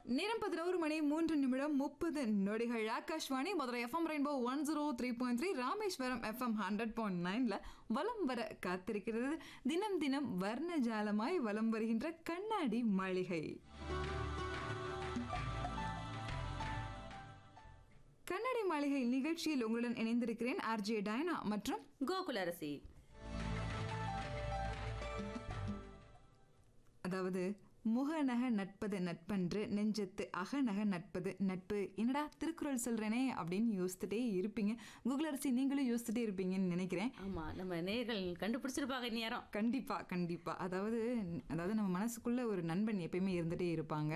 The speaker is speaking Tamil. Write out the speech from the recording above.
நேரம் பதினோரு மணி மூன்று நிமிடம் முப்பது நொடிகள் Akashvani Madurai FM Rainbow one zero three point three Rameswaram FM hundred point நைனில் வலம் வர காத்திருக்கிறது தினம் தினம் வர்ணஜாலமாய் வலம் வருகின்ற கண்ணாடி மாளிகை கண்ணாடி மாளிகை நிகழ்ச்சியில் உங்களுடன் இணைந்திருக்கிறேன் ஆர்ஜே டயனா மற்றும் கோகுலரசி அதாவது முகநக நட்பது நட்பன்று நெஞ்சத்து அகநக நட்பது நட்பு என்னடா திருக்குறள் சொல்றேனே அப்படின்னு யோசிச்சுட்டே இருப்பீங்க கூகுள் அரிசி நீங்களும் யோசிச்சுட்டே இருப்பீங்கன்னு நினைக்கிறேன் ஆமா நம்ம நேர்கள் கண்டுபிடிச்சிருப்பாங்க இந்நேரம் கண்டிப்பா கண்டிப்பா அதாவது அதாவது நம்ம மனசுக்குள்ள ஒரு நண்பன் எப்பயுமே இருந்துட்டே இருப்பாங்க